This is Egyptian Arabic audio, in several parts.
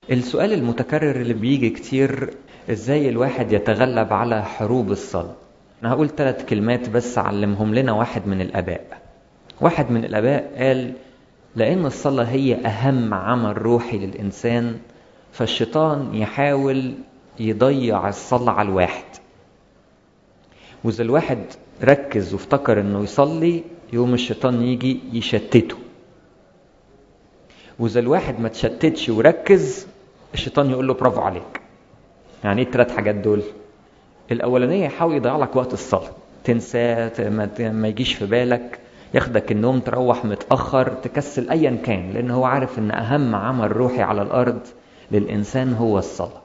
السؤال المتكرر اللي بيجي كتير ازاي الواحد يتغلب على حروب الصلاة انا هقول ثلاث كلمات بس علمهم لنا واحد من الاباء واحد من الاباء قال لان الصلاة هي اهم عمل روحي للانسان فالشيطان يحاول يضيع الصلاة على الواحد واذا الواحد ركز وافتكر انه يصلي يوم الشيطان يجي يشتته واذا الواحد ما تشتتش وركز الشيطان يقول له برافو عليك يعني ايه الثلاث حاجات دول الاولانيه يحاول يضيع لك وقت الصلاه تنسى ما يجيش في بالك ياخدك النوم تروح متاخر تكسل ايا كان لان هو عارف ان اهم عمل روحي على الارض للانسان هو الصلاه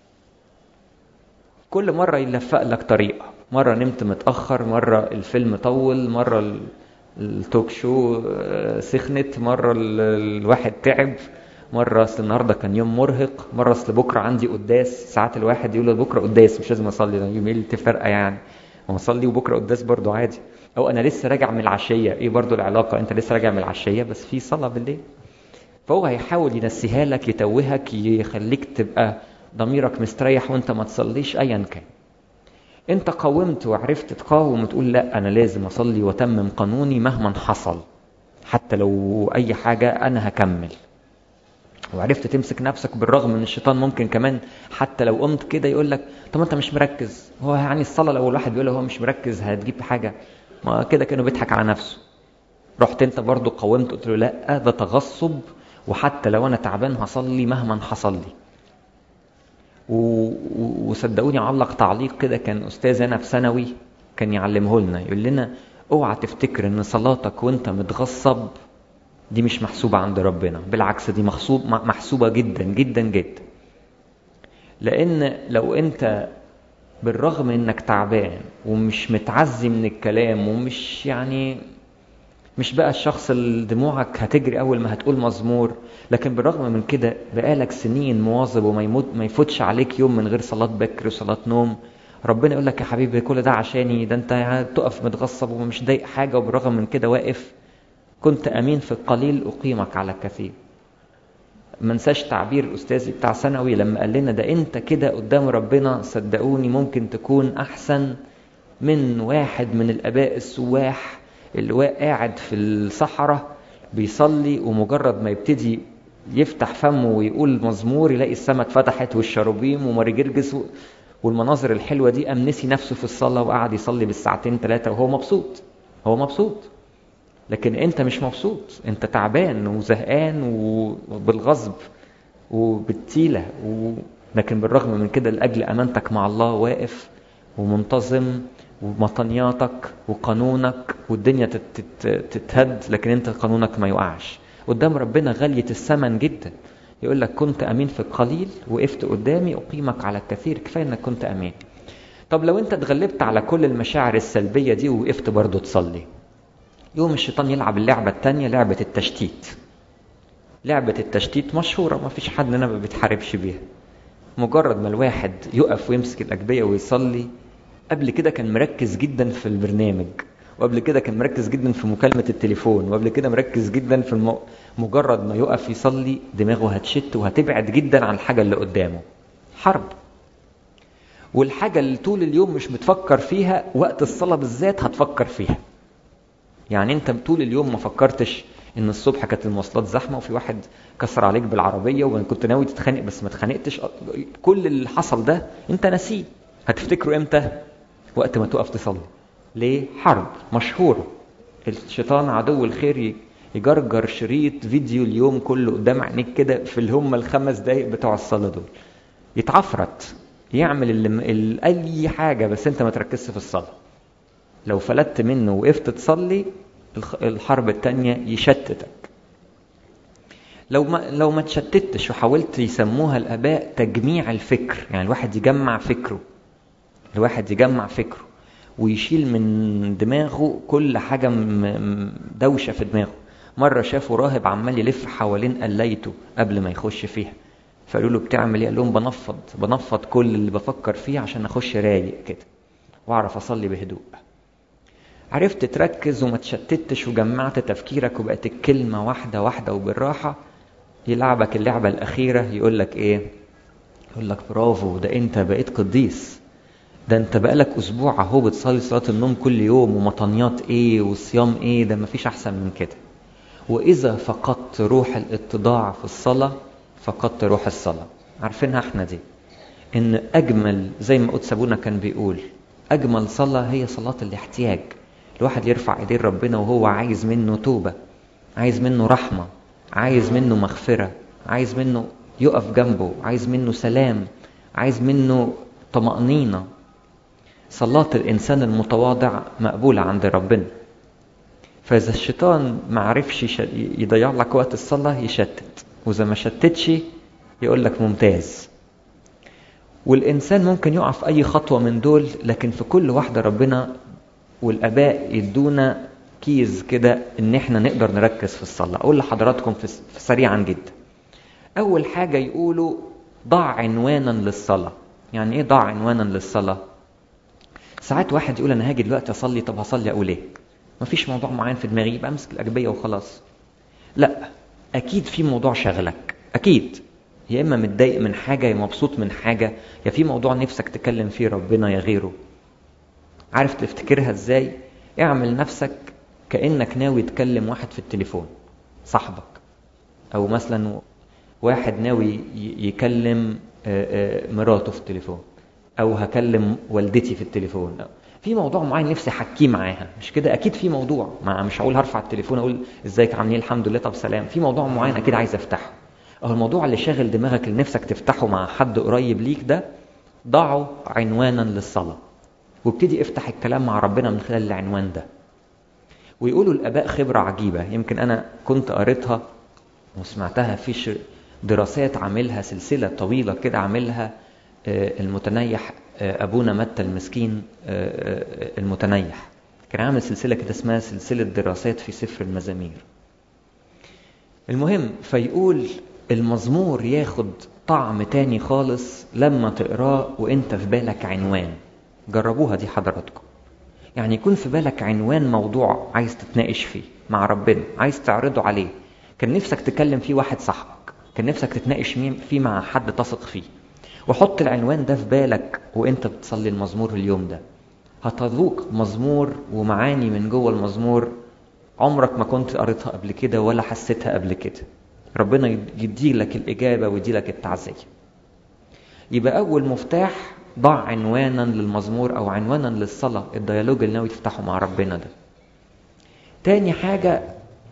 كل مره يلفق لك طريقه مره نمت متاخر مره الفيلم طول مره التوك شو سخنت مرة الواحد تعب مرة أصل النهاردة كان يوم مرهق مرة أصل بكرة عندي قداس ساعات الواحد يقول بكرة قداس مش لازم أصلي ده يومين اللي تفرقة يعني ما أصلي وبكرة قداس برضو عادي أو أنا لسه راجع من العشية إيه برضو العلاقة أنت لسه راجع من العشية بس في صلاة بالليل فهو هيحاول ينسيها لك يتوهك يخليك تبقى ضميرك مستريح وأنت ما تصليش أيا كان انت قاومت وعرفت تقاوم وتقول لا انا لازم اصلي واتمم قانوني مهما حصل حتى لو اي حاجة انا هكمل وعرفت تمسك نفسك بالرغم ان الشيطان ممكن كمان حتى لو قمت كده يقول لك طب انت مش مركز هو يعني الصلاة لو الواحد بيقول هو مش مركز هتجيب حاجة ما كده كانه بيضحك على نفسه رحت انت برضو قاومت قلت له لا ده تغصب وحتى لو انا تعبان هصلي مهما حصل لي وصدقوني علق تعليق كده كان استاذ انا في ثانوي كان يعلمه لنا يقول لنا اوعى تفتكر ان صلاتك وانت متغصب دي مش محسوبة عند ربنا بالعكس دي محسوب محسوبة جدا جدا جدا لان لو انت بالرغم انك تعبان ومش متعزي من الكلام ومش يعني مش بقى الشخص اللي دموعك هتجري اول ما هتقول مزمور لكن بالرغم من كده بقالك سنين مواظب وما يموت ما يفوتش عليك يوم من غير صلاه بكر وصلاه نوم ربنا يقول لك يا حبيبي كل ده عشاني ده انت تقف متغصب ومش ضايق حاجه وبالرغم من كده واقف كنت امين في القليل اقيمك على الكثير ما انساش تعبير استاذي بتاع ثانوي لما قال لنا ده انت كده قدام ربنا صدقوني ممكن تكون احسن من واحد من الاباء السواح اللي هو قاعد في الصحراء بيصلي ومجرد ما يبتدي يفتح فمه ويقول مزمور يلاقي السماء اتفتحت والشروبيم وماري جرجس والمناظر الحلوة دي قام نسي نفسه في الصلاة وقعد يصلي بالساعتين ثلاثة وهو مبسوط هو مبسوط لكن انت مش مبسوط انت تعبان وزهقان وبالغصب وبالتيلة و... لكن بالرغم من كده لأجل أمانتك مع الله واقف ومنتظم ومطنياتك وقانونك والدنيا تتهد لكن انت قانونك ما يقعش قدام ربنا غالية الثمن جدا يقول لك كنت امين في القليل وقفت قدامي اقيمك على الكثير كفايه انك كنت امين طب لو انت اتغلبت على كل المشاعر السلبيه دي ووقفت برضه تصلي يوم الشيطان يلعب اللعبه الثانيه لعبه التشتيت لعبه التشتيت مشهوره ما فيش حد هنا ما بيتحاربش بيها مجرد ما الواحد يقف ويمسك الاجبيه ويصلي قبل كده كان مركز جدا في البرنامج وقبل كده كان مركز جدا في مكالمة التليفون وقبل كده مركز جدا في الم... مجرد ما يقف يصلي دماغه هتشت وهتبعد جدا عن الحاجة اللي قدامه حرب والحاجة اللي طول اليوم مش بتفكر فيها وقت الصلاة بالذات هتفكر فيها يعني انت طول اليوم ما فكرتش ان الصبح كانت المواصلات زحمه وفي واحد كسر عليك بالعربيه وانا كنت ناوي تتخانق بس ما اتخانقتش كل اللي حصل ده انت ناسيه هتفتكره امتى وقت ما تقف تصلي ليه حرب مشهورة الشيطان عدو الخير يجرجر شريط فيديو اليوم كله قدام عينيك كده في اللي هم الخمس دقايق بتوع الصلاة دول يتعفرت يعمل اللي اللي اي حاجة بس انت ما تركزش في الصلاة لو فلتت منه وقفت تصلي الحرب التانية يشتتك لو ما لو ما تشتتش وحاولت يسموها الاباء تجميع الفكر يعني الواحد يجمع فكره الواحد يجمع فكره ويشيل من دماغه كل حاجة دوشة في دماغه مرة شافوا راهب عمال يلف حوالين قليته قبل ما يخش فيها فقالوا له بتعمل ايه؟ قال لهم بنفض بنفض كل اللي بفكر فيه عشان اخش رايق كده واعرف اصلي بهدوء عرفت تركز وما تشتتش وجمعت تفكيرك وبقت الكلمة واحدة واحدة وبالراحة يلعبك اللعبة الأخيرة يقول لك إيه يقول لك برافو ده أنت بقيت قديس ده أنت بقالك أسبوع أهو بتصلي صلاة النوم كل يوم ومطنيات إيه والصيام إيه ده مفيش أحسن من كده وإذا فقدت روح الاتضاع في الصلاة فقدت روح الصلاة عارفينها احنا دي ان اجمل زي ما قدس ابونا كان بيقول اجمل صلاة هي صلاة الاحتياج الواحد يرفع ايديه ربنا وهو عايز منه توبة عايز منه رحمة عايز منه مغفرة عايز منه يقف جنبه عايز منه سلام عايز منه طمأنينة صلاة الإنسان المتواضع مقبولة عند ربنا فإذا الشيطان ما عرفش يضيع لك وقت الصلاة يشتت وإذا ما شتتش يقول لك ممتاز والإنسان ممكن يقع في أي خطوة من دول لكن في كل واحدة ربنا والآباء يدونا كيز كده إن إحنا نقدر نركز في الصلاة أقول لحضراتكم في سريعا جدا أول حاجة يقولوا ضع عنوانا للصلاة يعني إيه ضع عنوانا للصلاة ساعات واحد يقول أنا هاجي دلوقتي أصلي طب هصلي أقول إيه مفيش موضوع معين في دماغي يبقى أمسك الأجبية وخلاص لا أكيد في موضوع شغلك أكيد يا اما متضايق من حاجه يا مبسوط من حاجه يا في موضوع نفسك تكلم فيه ربنا يا غيره عارف تفتكرها ازاي اعمل نفسك كانك ناوي تكلم واحد في التليفون صاحبك او مثلا واحد ناوي يكلم مراته في التليفون او هكلم والدتي في التليفون في موضوع معين نفسي احكيه معاها مش كده اكيد في موضوع ما مش هقول هرفع التليفون اقول ازيك عاملين الحمد لله طب سلام في موضوع معين اكيد عايز افتحه أو الموضوع اللي شاغل دماغك اللي نفسك تفتحه مع حد قريب ليك ده ضعه عنوانا للصلاة وابتدي افتح الكلام مع ربنا من خلال العنوان ده ويقولوا الآباء خبرة عجيبة يمكن أنا كنت قريتها وسمعتها في دراسات عاملها سلسلة طويلة كده عاملها المتنيح أبونا متى المسكين المتنيح كان عامل سلسلة كده اسمها سلسلة دراسات في سفر المزامير المهم فيقول المزمور ياخد طعم تاني خالص لما تقراه وانت في بالك عنوان جربوها دي حضراتكم يعني يكون في بالك عنوان موضوع عايز تتناقش فيه مع ربنا عايز تعرضه عليه كان نفسك تكلم فيه واحد صاحبك كان نفسك تتناقش فيه مع حد تثق فيه وحط العنوان ده في بالك وانت بتصلي المزمور اليوم ده هتذوق مزمور ومعاني من جوه المزمور عمرك ما كنت قريتها قبل كده ولا حسيتها قبل كده ربنا يدي لك الإجابة ويدي لك التعزية يبقى أول مفتاح ضع عنوانا للمزمور أو عنوانا للصلاة الديالوج اللي ناوي تفتحه مع ربنا ده تاني حاجة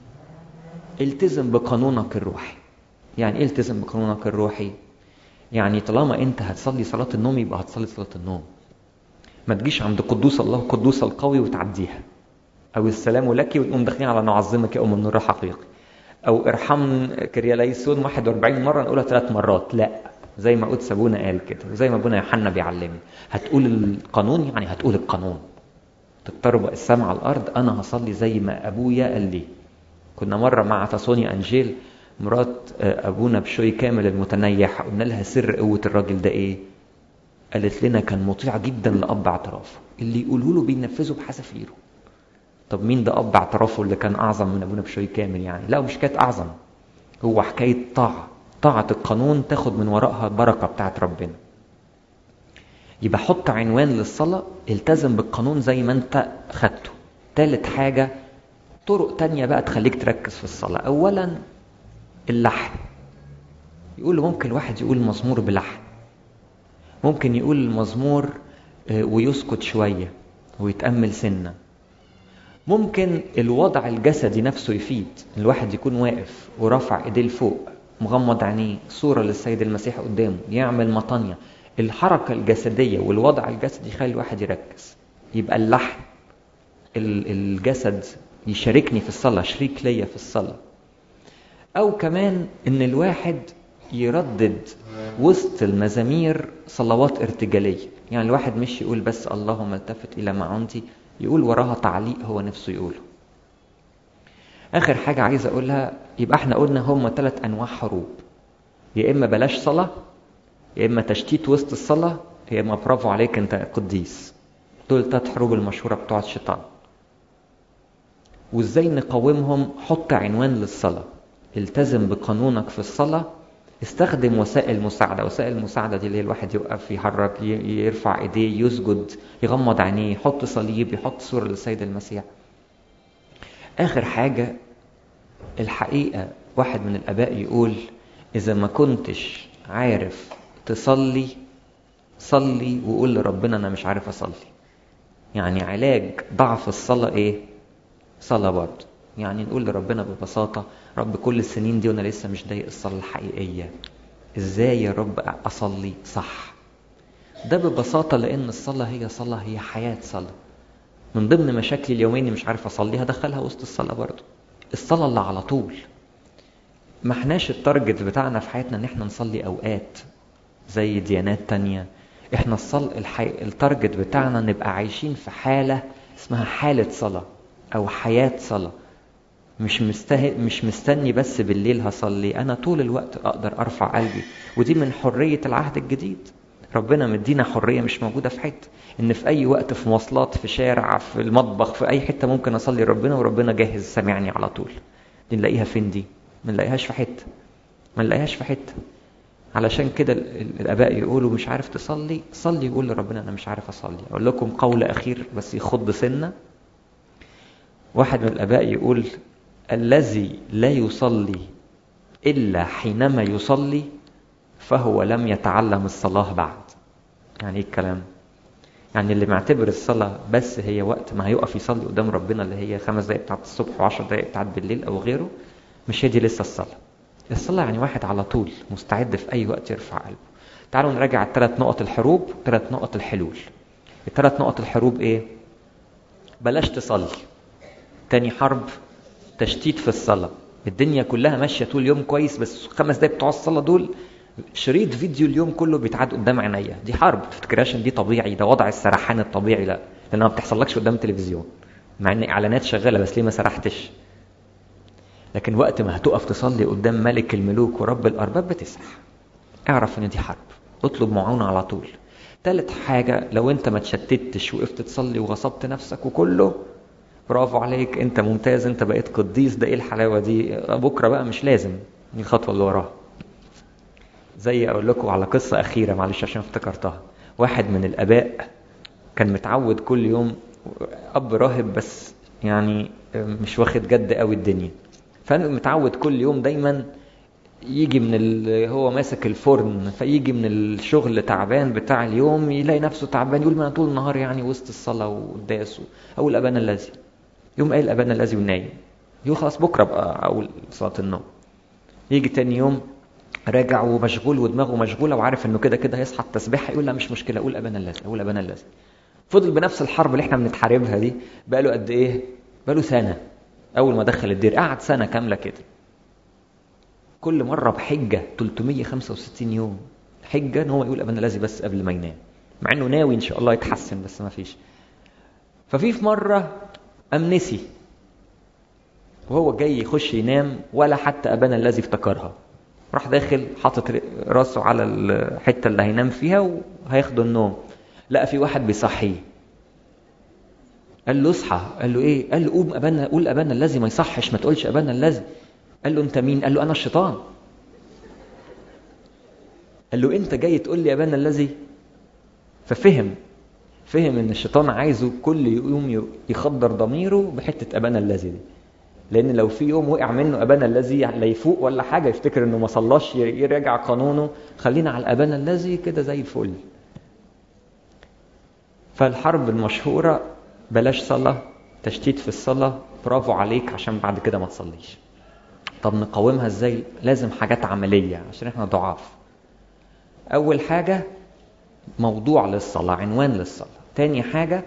التزم بقانونك الروحي يعني ايه التزم بقانونك الروحي يعني طالما انت هتصلي صلاة النوم يبقى هتصلي صلاة النوم ما تجيش عند قدوس الله قدوس القوي وتعديها او السلام لك ونقوم داخلين على نعظمك يا ام النور حقيقي او ارحم كرياليسون 41 مره نقولها ثلاث مرات لا زي ما قدس ابونا قال كده وزي ما ابونا يوحنا بيعلمني هتقول القانون يعني هتقول القانون تضطرب السماء على الارض انا هصلي زي ما ابويا قال لي كنا مره مع تاسونيا انجيل مرات ابونا بشوي كامل المتنيح قلنا لها سر قوه الراجل ده ايه قالت لنا كان مطيع جدا لاب اعترافه اللي يقوله له بينفذه بحذافيره طب مين ده اب اعترافه اللي كان اعظم من ابونا بشوي كامل يعني لا مش كانت اعظم هو حكايه طاعه طاعه القانون تاخد من وراءها البركه بتاعت ربنا يبقى حط عنوان للصلاه التزم بالقانون زي ما انت خدته تالت حاجه طرق تانية بقى تخليك تركز في الصلاه اولا اللحن يقول ممكن الواحد يقول مزمور بلحن ممكن يقول المزمور ويسكت شويه ويتامل سنه ممكن الوضع الجسدي نفسه يفيد الواحد يكون واقف ورافع ايديه لفوق مغمض عينيه صوره للسيد المسيح قدامه يعمل مطانيه الحركه الجسديه والوضع الجسدي يخلي الواحد يركز يبقى اللحن الجسد يشاركني في الصلاه شريك ليا في الصلاه او كمان ان الواحد يردد وسط المزامير صلوات ارتجاليه يعني الواحد مش يقول بس اللهم التفت الى معونتي يقول وراها تعليق هو نفسه يقوله اخر حاجه عايز اقولها يبقى احنا قلنا هم ثلاث انواع حروب يا اما بلاش صلاه يا اما تشتيت وسط الصلاه يا اما برافو عليك انت قديس دول الثلاث حروب المشهوره بتوع الشيطان وازاي نقاومهم حط عنوان للصلاه التزم بقانونك في الصلاة استخدم وسائل مساعدة وسائل المساعدة دي اللي الواحد يقف يحرك يرفع ايديه يسجد يغمض عينيه يحط صليب يحط صورة للسيد المسيح آخر حاجة الحقيقة واحد من الآباء يقول إذا ما كنتش عارف تصلي صلي وقول لربنا أنا مش عارف أصلي يعني علاج ضعف الصلاة إيه؟ صلاة برضه يعني نقول لربنا ببساطة رب كل السنين دي وأنا لسه مش ضايق الصلاة الحقيقية إزاي يا رب أصلي صح ده ببساطة لأن الصلاة هي صلاة هي حياة صلاة من ضمن مشاكلي اليومين مش عارف أصليها دخلها وسط الصلاة برضه الصلاة اللي على طول ما احناش التارجت بتاعنا في حياتنا ان احنا نصلي اوقات زي ديانات تانية احنا الصل الحي... التارجت بتاعنا نبقى عايشين في حالة اسمها حالة صلاة او حياة صلاة مش مسته... مش مستني بس بالليل هصلي انا طول الوقت اقدر ارفع قلبي ودي من حرية العهد الجديد ربنا مدينا حرية مش موجودة في حتة ان في اي وقت في مواصلات في شارع في المطبخ في اي حتة ممكن اصلي ربنا وربنا جاهز سامعني على طول دي نلاقيها فين دي ما نلاقيهاش في حته ما نلاقيهاش في حته علشان كده الاباء يقولوا مش عارف تصلي صلي يقول لربنا انا مش عارف اصلي اقول لكم قول اخير بس يخض سنه واحد من الاباء يقول الذي لا يصلي الا حينما يصلي فهو لم يتعلم الصلاه بعد يعني ايه الكلام يعني اللي معتبر الصلاة بس هي وقت ما هيقف يصلي قدام ربنا اللي هي خمس دقايق بتاعت الصبح وعشر دقايق بتاعت بالليل أو غيره مش هي دي لسه الصلاة الصلاة يعني واحد على طول مستعد في أي وقت يرفع قلبه تعالوا نراجع الثلاث نقط الحروب ثلاث نقط الحلول الثلاث نقط الحروب ايه بلاش تصلي تاني حرب تشتيت في الصلاة الدنيا كلها ماشية طول يوم كويس بس خمس دقايق بتوع الصلاة دول شريط فيديو اليوم كله بيتعاد قدام عينيا دي حرب تفتكرهاش ان دي طبيعي ده وضع السرحان الطبيعي لا لانها ما بتحصلكش قدام التلفزيون مع ان اعلانات شغاله بس ليه ما سرحتش لكن وقت ما هتقف تصلي قدام ملك الملوك ورب الارباب بتسرح اعرف ان دي حرب اطلب معونه على طول تالت حاجه لو انت ما تشتتش وقفت تصلي وغصبت نفسك وكله برافو عليك انت ممتاز انت بقيت قديس ده ايه الحلاوه دي بكره بقى مش لازم دي الخطوه اللي وراها زي اقول لكم على قصه اخيره معلش عشان افتكرتها واحد من الاباء كان متعود كل يوم اب راهب بس يعني مش واخد جد قوي الدنيا فمتعود كل يوم دايما يجي من ال... هو ماسك الفرن فيجي من الشغل تعبان بتاع اليوم يلاقي نفسه تعبان يقول ما انا طول النهار يعني وسط الصلاه والقداس او الابان الذي يوم قايل الابان الذي ونايم يقول خلاص بكره بقى اقول صلاه النوم يجي تاني يوم راجع ومشغول ودماغه مشغوله وعارف انه كده كده هيصحى التسبيحه يقول لا مش مشكله اقول ابانا الذي اقول ابانا الذي فضل بنفس الحرب اللي احنا بنتحاربها دي بقى له قد ايه بقى له سنه اول ما دخل الدير قعد سنه كامله كده كل مره بحجه 365 يوم حجه ان هو يقول ابانا الذي بس قبل ما ينام مع انه ناوي ان شاء الله يتحسن بس ما فيش ففي في مره قام نسي وهو جاي يخش ينام ولا حتى ابانا الذي افتكرها راح داخل حاطط راسه على الحته اللي هينام فيها وهياخده النوم لقى في واحد بيصحيه قال له اصحى قال له ايه قال له قوم ابانا قول ابانا الذي ما يصحش ما تقولش ابانا الذي قال له انت مين قال له انا الشيطان قال له انت جاي تقول لي ابانا الذي ففهم فهم ان الشيطان عايزه كل يوم يخدر ضميره بحته ابانا الذي دي لان لو في يوم وقع منه ابانا الذي لا يفوق ولا حاجه يفتكر انه ما صلاش يراجع قانونه خلينا على الابانا الذي كده زي الفل فالحرب المشهوره بلاش صلاه تشتيت في الصلاه برافو عليك عشان بعد كده ما تصليش طب نقاومها ازاي لازم حاجات عمليه عشان احنا ضعاف اول حاجه موضوع للصلاه عنوان للصلاه تاني حاجه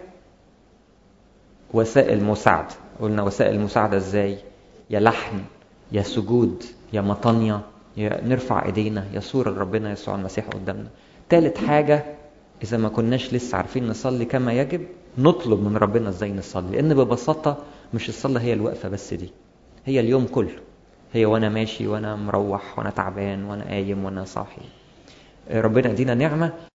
وسائل مساعده قلنا وسائل المساعدة ازاي يا لحن يا سجود يا مطانية يا نرفع ايدينا يا صورة لربنا يسوع المسيح قدامنا تالت حاجة إذا ما كناش لسه عارفين نصلي كما يجب نطلب من ربنا ازاي نصلي لأن ببساطة مش الصلاة هي الوقفة بس دي هي اليوم كله هي وأنا ماشي وأنا مروح وأنا تعبان وأنا قايم وأنا صاحي ربنا يدينا نعمة